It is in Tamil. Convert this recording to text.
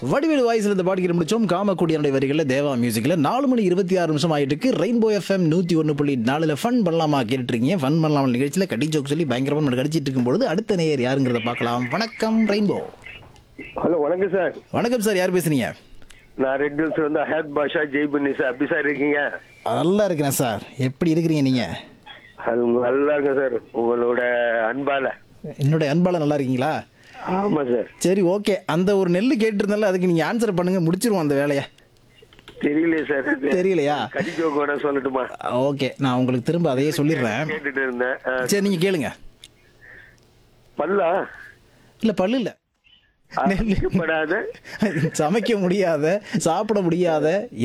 வடிவேலு வாய்ஸ்ல இந்த பாட்டு கேட்டு முடிச்சோம் காமக்குடியனுடைய வரிகளில் தேவா மியூசிக்ல நாலு மணி இருபத்தி ஆறு நிமிஷம் ஆயிட்டு இருக்கு ரெயின்போ எஃப்எம் நூத்தி ஒன்று புள்ளி நாலுல ஃபன் பண்ணலாமா கேட்டுட்டு இருக்கீங்க ஃபன் பண்ணலாமா நிகழ்ச்சியில் கடி ஜோக் சொல்லி பயங்கரமா நம்ம கடிச்சிட்டு இருக்கும்பொழுது அடுத்த நேயர் யாருங்கிறத பார்க்கலாம் வணக்கம் ரெயின்போ ஹலோ வணக்கம் சார் வணக்கம் சார் யார் பேசுறீங்க நான் ரெட் ஹில்ஸ் வந்து ஹயத் பாஷா ஜெய் பண்ணி சார் எப்படி சார் இருக்கீங்க நல்லா இருக்கிறேன் சார் எப்படி இருக்கிறீங்க நீங்க அது நல்லா இருக்கு சார் உங்களோட அன்பால என்னுடைய அன்பால நல்லா இருக்கீங்களா ஆமா சார் சரி ஓகே அந்த ஒரு நெல் கேட்டிருந்தால அதுக்கு நீங்க ஆன்சர் பண்ணுங்க முடிச்சிருவோம் அந்த வேலையை தெரியலையே சார் தெரியலையா கடி ஜோக் வேணா சொல்லட்டுமா ஓகே நான் உங்களுக்கு திரும்ப அதையே சொல்லிடுறேன் கேட்டுட்டு இருந்தேன் ஆ, சரி நீங்க கேளுங்க பல்லா இல்ல பல்லு இல்ல நெல் படாத சமைக்க முடியாத சாப்பிட முடியாத